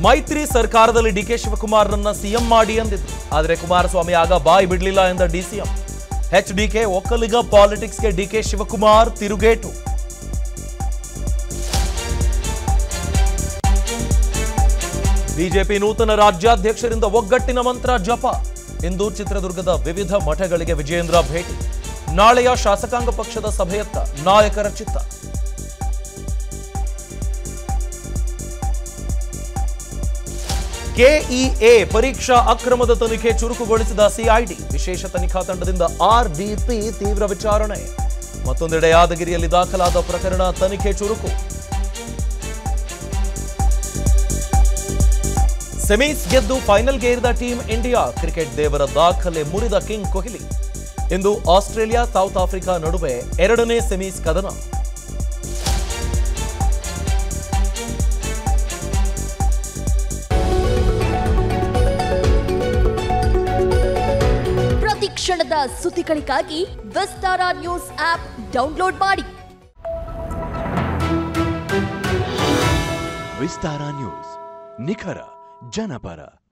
ಮೈತ್ರಿ ಸರ್ಕಾರದಲ್ಲಿ DK ಶಿವಕುಮಾರ್ನನ್ನ CM ಮಾಡಿ ಅಂದಿದ್ರು ಆದರೆ ಕುಮಾರಸ್ವಾಮಿ ಆಗ ಬಾಯಿ ಬಿಡಲಿಲ್ಲ ಎಂದ ಡಿಸಿಎಂ ಎಚ್ ಡಿಕೆ ಒಕ್ಕಲಿಗ ಪಾಲಿಟಿಕ್ಸ್ಗೆ ಡಿಕೆ ಶಿವಕುಮಾರ್ ತಿರುಗೇಟು ಬಿಜೆಪಿ ನೂತನ ರಾಜ್ಯಾಧ್ಯಕ್ಷರಿಂದ ಒಗ್ಗಟ್ಟಿನ ಮಂತ್ರ ಜಪ ಇಂದು ಚಿತ್ರದುರ್ಗದ ವಿವಿಧ ಮಠಗಳಿಗೆ ವಿಜಯೇಂದ್ರ ಭೇಟಿ ನಾಳೆಯ ಶಾಸಕಾಂಗ ಪಕ್ಷದ ಸಭೆಯತ್ತ ನಾಯಕರ ಚಿತ್ತ ಕೆಇಎ ಪರೀಕ್ಷಾ ಅಕ್ರಮದ ತನಿಖೆ ಚುರುಕುಗೊಳಿಸಿದ ಸಿಐಡಿ ವಿಶೇಷ ತನಿಖಾ ತಂಡದಿಂದ ಆರ್ಡಿಪಿ ತೀವ್ರ ವಿಚಾರಣೆ ಮತ್ತೊಂದೆಡೆ ಯಾದಗಿರಿಯಲ್ಲಿ ದಾಖಲಾದ ಪ್ರಕರಣ ತನಿಖೆ ಚುರುಕು ಸೆಮೀಸ್ ಗೆದ್ದು ಫೈನಲ್ಗೆ ಏರಿದ ಟೀಂ ಇಂಡಿಯಾ ಕ್ರಿಕೆಟ್ ದೇವರ ದಾಖಲೆ ಮುರಿದ ಕಿಂಗ್ ಕೊಹ್ಲಿ ಇಂದು ಆಸ್ಟ್ರೇಲಿಯಾ ಸೌತ್ ಆಫ್ರಿಕಾ ನಡುವೆ ಎರಡನೇ ಸೆಮೀಸ್ ಕದನ ಪ್ರತಿ ಕ್ಷಣದ ಸುದ್ದಿಗಳಿಗಾಗಿ ವಿಸ್ತಾರ ನ್ಯೂಸ್ ಆಪ್ ಡೌನ್ಲೋಡ್ ಮಾಡಿ ವಿಸ್ತಾರ ನ್ಯೂಸ್ ನಿಖರ ಜನಪರ